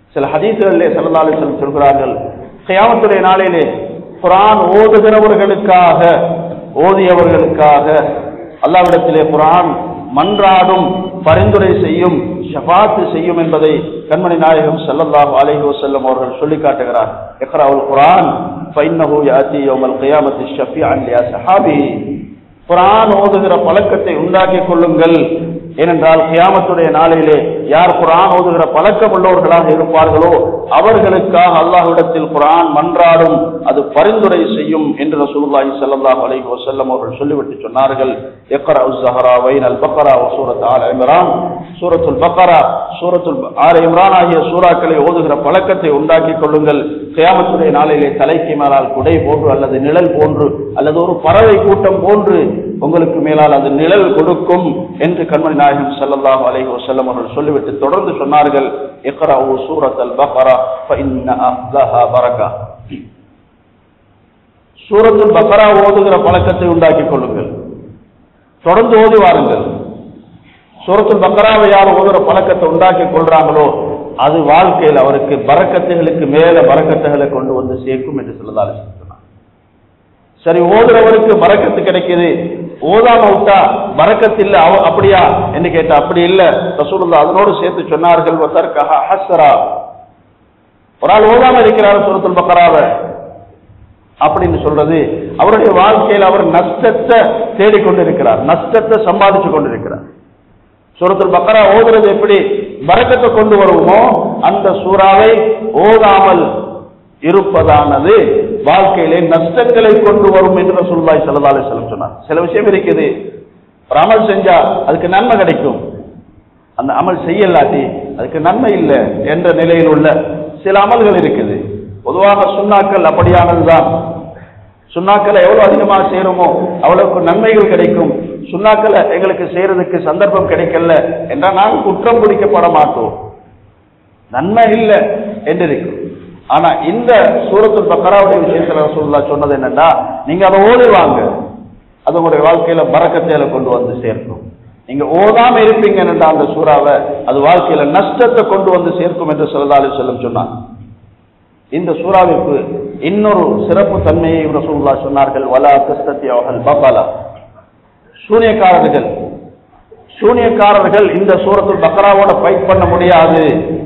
சில ஹதீசுகளிலே ஸல்லல்லாஹு அலைஹி வஸல்லம் சொல்கிறார்கள் கியாமத்துடைய நாளிலே குர்ஆன் ஓதுகிறவர்களுக்காக ஓதியவர்களுக்காக அல்லாஹ்விடத்திலே குர்ஆன் மன்றாடும் பரிந்துரை செய்யும் ஷஃபாத்து செய்யும் என்பதை கண்மணி நாயகம் ஸல்லல்லாஹு அலைஹி வஸல்லம் அவர்கள் சொல்லி காட்டுகிறார் இக்ராவுல் குர்ஆன் ஃபைன்னஹு யாதி யௌமல் கியாமத்தி ஷஃபீஅன் லி அஸ்ஹாபிஹி குர்ஆன் ஓதுகிற பழக்கத்தை உண்டாக்கிக் கொள்ளுங்கள் ஏனென்றால் கியாமத்துடைய நாளிலே யார் குர்ஆன் ஓதுகிற பழக்கம் உள்ளவர்களாக இருப்பார்களோ அவர்களுக்காக அல்லாஹ்விடத்தில் குர்ஆன் மன்றாடும் அது பரிந்துரை செய்யும் என்று ரசூலுல்லாஹி ஸல்லல்லாஹு அலைஹி வஸல்லம் அவர்கள் சொல்லிவிட்டு சொன்னார்கள் இக்ரா ஸஹரா வைனல் பக்ரா வ சூரத் ஆல இம்ரான் சூரத்துல் பக்ரா சூரத்துல் ஆல இம்ரான் ஆகிய சூறாக்களை ஓதுகிற பழக்கத்தை உண்டாக்கிக் கொள்ளுங்கள் கியாமத்துடைய நாளிலே தலைக்கு மேலால் குடை போன்று அல்லது நிழல் போன்று அல்லது ஒரு பறவை கூட்டம் போன்று உங்களுக்கு மேலால் அது நிழல் கொடுக்கும் என்று கண்மணி நாயகம் ஸல்லல்லாஹு அலைஹி வஸல்லம் அவர்கள் சொல்லிவிட்டு தொடர்ந்து சொன்னார்கள் இக்ரவு சூரத்தல் பக்ரா ஃபஇன்ன அஹ்லஹா பரக்கா சூரத்துல் பக்ரா ஓதுகிற பழக்கத்தை உண்டாக்கிக் கொள்ளுங்கள் தொடர்ந்து ஓதி வாருங்கள் சூரத்துல் பக்ராவை யார் ஓதுகிற பழக்கத்தை உண்டாக்கிக் கொள்றாங்களோ அது வாழ்க்கையில் அவருக்கு பறக்கத்துகளுக்கு மேல பறக்கத்துகளை கொண்டு வந்து சேர்க்கும் என்று சொல்லதாலே சொன்னார் சரி ஓதுறவருக்கு பறக்கத்து கிடைக்குது ஓதாம விட்டா பறக்கத்து இல்ல அவ அப்படியா என்று கேட்டா அப்படி இல்ல ரசூலுல்லாஹ் அதனோடு சேர்த்து சொன்னார்கள் வதர்கஹ ஹஸ்ரா ஒரு ஆள் ஓதாம இருக்கிறார் சூரத்துல் பக்ராவை அப்படின்னு சொல்றது அவருடைய வாழ்க்கையில் அவர் நஷ்டத்தை தேடிக்கொண்டிருக்கிறார் நஷ்டத்தை சம்பாதிச்சு கொண்டிருக்கிறார் சூரத்துல் பக்ரா ஓதுறது எப்படி பறக்கத்தை கொண்டு வருவோமோ அந்த சூறாவை ஓதாமல் இருப்பதானது வாழ்க்கையிலே நஷ்டங்களை கொண்டு வரும் என்று ரசூலுல்லாஹி ஸல்லல்லாஹு அலைஹி வஸல்லம் சொன்னார் சில விஷயம் இருக்குது ஒரு அமல் செஞ்சா அதுக்கு நன்மை கிடைக்கும் அந்த அமல் செய்யலாட்டி அதுக்கு நன்மை இல்லை என்ற நிலையில் உள்ள சில அமல்கள் இருக்குது பொதுவாக சுண்ணாக்கள் அப்படியானதுதான் சுண்ணாக்களை எவ்வளவு அதிகமாக செய்யறோமோ அவ்வளவுக்கு நன்மைகள் கிடைக்கும் சுண்ணாக்களை எங்களுக்கு செய்யறதுக்கு சந்தர்ப்பம் கிடைக்கல என்றால் நாங்கள் குற்றம் பிடிக்கப்பட மாட்டோம் நன்மை இல்லை என்று இருக்கும் ஆனா இந்த சூரத்துல் பக்கராவுடைய விஷயத்துல ரசூலுல்லாஹ் சொன்னது என்னன்னா நீங்க அதை ஓதுவாங்க அது உங்களுடைய வாழ்க்கையில பறக்கத்தையில கொண்டு வந்து சேர்க்கும் நீங்க ஓதாம இருப்பீங்க என்ற அந்த சூறாவை அது வாழ்க்கையில நஷ்டத்தை கொண்டு வந்து சேர்க்கும் என்று சொல்லதாலே செல்லும் சொன்னான் இந்த சூறாவிற்கு இன்னொரு சிறப்பு தன்மையை ரசூலுல்லா சொன்னார்கள் வலா கிஸ்தத்தி அவர்கள் பபாலா சூனியக்காரர்கள் சூனியக்காரர்கள் இந்த சூரத்துல் பக்ராவோட ஃபைட் பண்ண முடியாது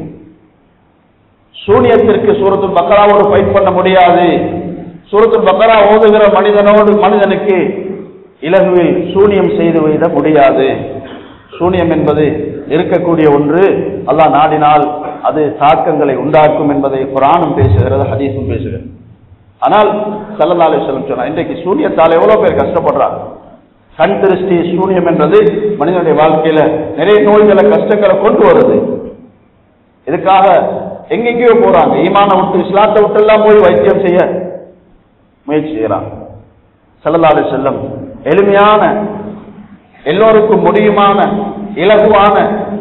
சூனியத்திற்கு சூரத்துல் பக்ராவோடு ஃபைட் பண்ண முடியாது சூரத்துல் பக்ரா ஓதுகிற மனிதனோடு மனிதனுக்கு இலகுவில் சூனியம் செய்து விட முடியாது சூனியம் என்பது இருக்கக்கூடிய ஒன்று அல்லாஹ் நாடினால் அது தாக்கங்களை உண்டாக்கும் என்பதை குரானும் பேசுகிறது ஹதீஸும் பேசுகிறது ஆனால் சல்லல்லா அலிஸ்லம் சொன்னா இன்றைக்கு சூனியத்தால் எவ்வளவு பேர் கஷ்டப்படுறாங்க கண் திருஷ்டி சூனியம் என்றது மனிதனுடைய வாழ்க்கையில நிறைய நோய்களை கஷ்டங்களை கொண்டு வருது இதுக்காக எங்கெங்கேயோ போறாங்க ஈமான விட்டு இஸ்லாத்தை விட்டு எல்லாம் போய் வைத்தியம் செய்ய முயற்சி செய்யறாங்க சல்லல்லாடு செல்லம் எளிமையான எல்லோருக்கும் முடியுமான இலகுவான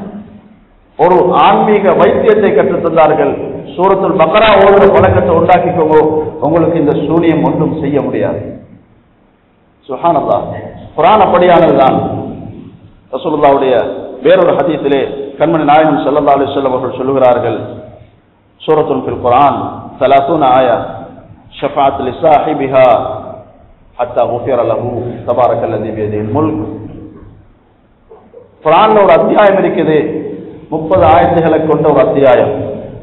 ஒரு ஆன்மீக வைத்தியத்தை கற்றுத் தந்தார்கள் சூரத்துல் பக்ரா ஓடுற பழக்கத்தை உண்டாக்கிக்கோங்க உங்களுக்கு இந்த சூனியம் ஒன்றும் செய்ய முடியாது சுஹானல்லா குரான் அப்படியானதுதான் ரசூலுல்லாவுடைய வேறொரு ஹதீஸிலே கண்மணி நாயகம் ஸல்லல்லாஹு அலைஹி வஸல்லம் அவர்கள் சொல்லுகிறார்கள் சூரத்துல் ஃபில் குர்ஆன் 30 ஆயா ஷஃபாத் லிசாஹிபிஹா ஹத்தா குஃபிர லஹு தபாரக்கல்லதி பியதில் முல்க் குர்ஆன்ல ஒரு அத்தியாயம் இருக்குது முப்பது ஆயத்துகளை கொண்ட ஒரு அத்தியாயம்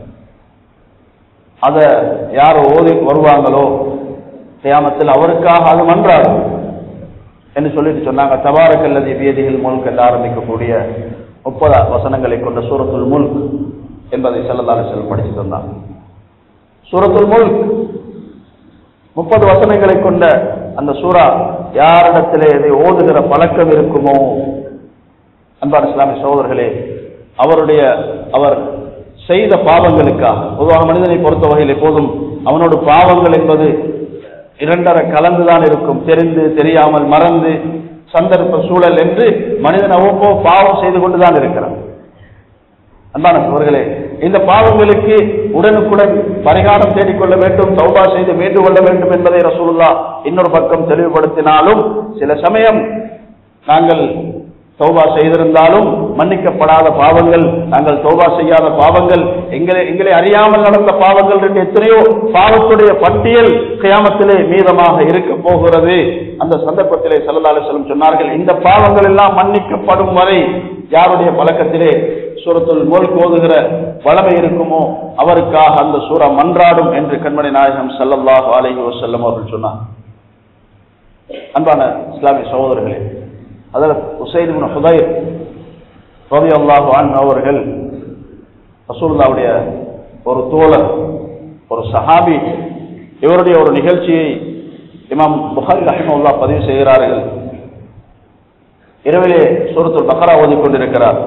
அத யார் ஓதி வருவாங்களோ கியாமத்தில் அவருக்காக அது மன்றாடும் என்று சொல்லிட்டு சொன்னாங்க தபாரக்கல்லதி பியதிகள் முல்க் என்று ஆரம்பிக்கக்கூடிய முப்பது வசனங்களை கொண்ட சூரத்துல் முல்க் என்பதை செல்லதால செல் படித்து தந்தாங்க சூரத்துல் முல்க் முப்பது வசனங்களை கொண்ட அந்த சூரா யாரிடத்திலே இதை ஓதுகிற பழக்கம் இருக்குமோ அன்பான இஸ்லாமிய சகோதரர்களே அவருடைய அவர் செய்த பாவங்களுக்காக பொதுவாக மனிதனை பொறுத்த வகையில் எப்போதும் அவனோட பாவங்கள் என்பது இரண்டரை கலந்துதான் இருக்கும் தெரிந்து தெரியாமல் மறந்து சந்தர்ப்ப சூழல் என்று மனிதன் அவ்வப்போ பாவம் செய்து கொண்டுதான் இருக்கிறான் அன்பான சோர்களே இந்த பாவங்களுக்கு உடனுக்குடன் பரிகாரம் தேடிக்கொள்ள வேண்டும் தௌபா செய்து மீண்டு கொள்ள வேண்டும் என்பதை ரசூலுல்லா இன்னொரு பக்கம் தெளிவுபடுத்தினாலும் சில சமயம் நாங்கள் தௌபா செய்திருந்தாலும் மன்னிக்கப்படாத பாவங்கள் நாங்கள் தௌபா செய்யாத பாவங்கள் எங்களை எங்களை அறியாமல் நடந்த பாவங்கள் என்று எத்தனையோ பாவத்துடைய பட்டியல் கியாமத்திலே மீதமாக இருக்க போகிறது அந்த சந்தர்ப்பத்திலே சல்லல்லாஹு அலைஹி வஸல்லம் சொன்னார்கள் இந்த பாவங்கள் எல்லாம் மன்னிக்கப்படும் வரை யாருடைய பழக்கத்திலே சூரத்துல் முல்க் ஓதுகிற வளமை இருக்குமோ அவருக்காக அந்த சூரா மன்றாடும் என்று கண்மணி நாயகம் ஸல்லல்லாஹு அலைஹி வஸல்லம் அவர்கள் சொன்னார் அன்பான இஸ்லாமிய சகோதரர்களே அதில் உசைன் இப்னு ஹுதைர் ரலியல்லாஹு அன்ஹு அவர்கள் ரசூலுல்லாவுடைய ஒரு தோழர் ஒரு சஹாபி இவருடைய ஒரு நிகழ்ச்சியை இமாம் புகாரி ரஹிமவுல்லா பதிவு செய்கிறார்கள் இரவிலே சூரத்துல் பக்ரா ஓதிக் கொண்டிருக்கிறார்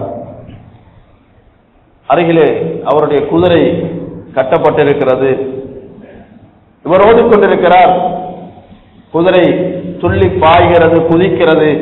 அருகிலே அவருடைய குதிரை கட்டப்பட்டிருக்கிறது இவர் ஓதிக்கொண்டிருக்கிறார் குதிரை துள்ளி பாய்கிறது குதிக்கிறது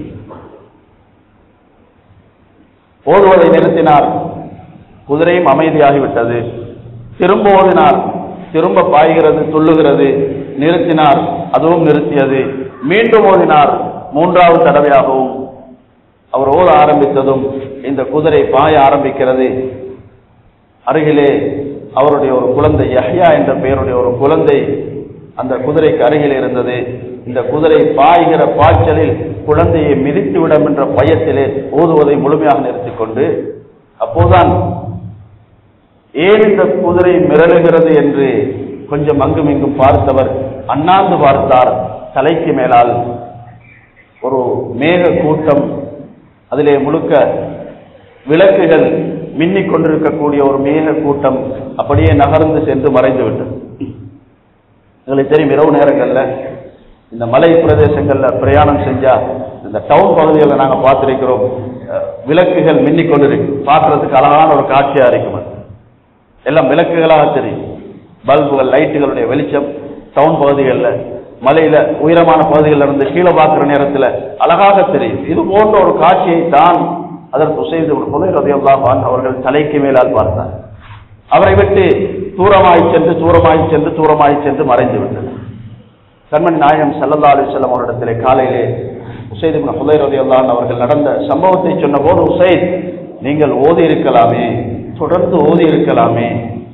ஓடுவதை நிறுத்தினார் குதிரையும் அமைதியாகிவிட்டது திரும்ப ஓடினார் திரும்ப பாய்கிறது துள்ளுகிறது நிறுத்தினார் அதுவும் நிறுத்தியது மீண்டும் ஓடினார் மூன்றாவது தடவையாகவும் அவர் ஓட ஆரம்பித்ததும் இந்த குதிரை பாய ஆரம்பிக்கிறது அருகிலே அவருடைய ஒரு குழந்தை யஹ்யா என்ற பெயருடைய ஒரு குழந்தை அந்த குதிரைக்கு அருகில் இருந்தது இந்த குதிரை பாய்கிற பாய்ச்சலில் குழந்தையை மிதித்துவிடும் என்ற பயத்திலே ஓதுவதை முழுமையாக நிறுத்திக் கொண்டு அப்போதுதான் ஏன் இந்த குதிரை மிரளுகிறது என்று கொஞ்சம் அங்கும் இங்கும் பார்த்தவர் அண்ணாந்து பார்த்தார் தலைக்கு மேலால் ஒரு மேக கூட்டம் அதிலே முழுக்க விளக்குகள் மின்னிக் கொண்டிருக்கக்கூடிய ஒரு மேக கூட்டம் அப்படியே நகர்ந்து சென்று மறைந்து விட்டது எங்களுக்கு தெரியும் இரவு நேரங்களில் இந்த மலை பிரதேசங்களில் பிரயாணம் செஞ்சா இந்த டவுன் பகுதிகளில் நாங்கள் பார்த்துருக்கிறோம் அஹ், விளக்குகள் மின்னிக் கொண்டிருக்கு பார்க்கறதுக்கு அழகான ஒரு காட்சியா இருக்கும் அது எல்லாம் விளக்குகளாக தெரியும் பல்புகள் லைட்டுகளுடைய வெளிச்சம் டவுன் பகுதிகளில் மலையில உயரமான பகுதிகளில் இருந்து கீழே பார்க்குற நேரத்தில் அழகாக தெரியும் இது போன்ற ஒரு காட்சியை தான் அதற்கு செய்து புதை ரதியல்லாஹான் அவர்கள் தலைக்கு மேலால் பார்த்தார் அவரை விட்டு தூரமாய் சென்று தூரமாய் சென்று தூரமாய் சென்று மறைந்து விட்டது கண்மணி நாயகம் ஸல்லல்லாஹு அலைஹி வஸல்லம் அவரிடத்திலே காலையிலே உசைத் இப்னு ஹுதைர் ரலியல்லாஹு அவர்கள் நடந்த சம்பவத்தை சொன்னபோது உசைத் நீங்கள் ஓதி இருக்கலாமே தொடர்ந்து ஓதி இருக்கலாமே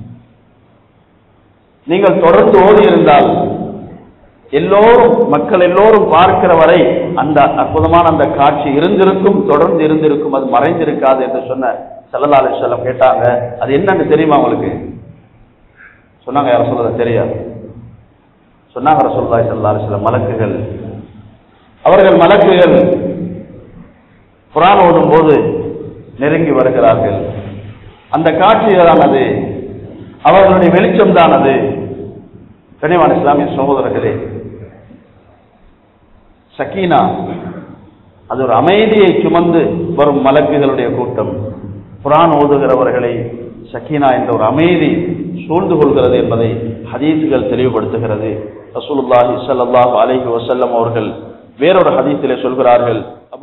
நீங்கள் தொடர்ந்து ஓதி இருந்தால் எல்லோரும் மக்கள் எல்லோரும் பார்க்கிற வரை அந்த அற்புதமான அந்த காட்சி இருந்திருக்கும் தொடர்ந்து இருந்திருக்கும் அது மறைந்திருக்காது என்று சொன்ன ஸல்லல்லாஹு அலைஹி வஸல்லம் கேட்டாங்க அது என்னன்னு தெரியுமா உங்களுக்கு சொன்னாங்க யாரும் சொல்றது தெரியாது சொன்னாங்க ரசூலுல்லாஹி ஸல்லல்லாஹு அலைஹி வஸல்லம் மலக்குகள் அவர்கள் மலக்குகள் குர்ஆன் ஓதும் போது நெருங்கி வருகிறார்கள் அந்த காட்சி தான் அது அவர்களுடைய வெளிச்சம் தான் அது கனிவான இஸ்லாமிய சகோதரர்களே சக்கீனா அது ஒரு அமைதியை சுமந்து வரும் மலக்குகளுடைய கூட்டம் குரான் ஓதுகிறவர்களை சக்கீனா என்ற ஒரு அமைதி சூழ்ந்து கொள்கிறது என்பதை ஹதீஸுகள் தெளிவுபடுத்துகிறது ரசூலுல்லாஹி ஸல்லல்லாஹு அலைஹி வஸல்லம் அவர்கள் வேறொரு ஹதீஸிலே சொல்கிறார்கள்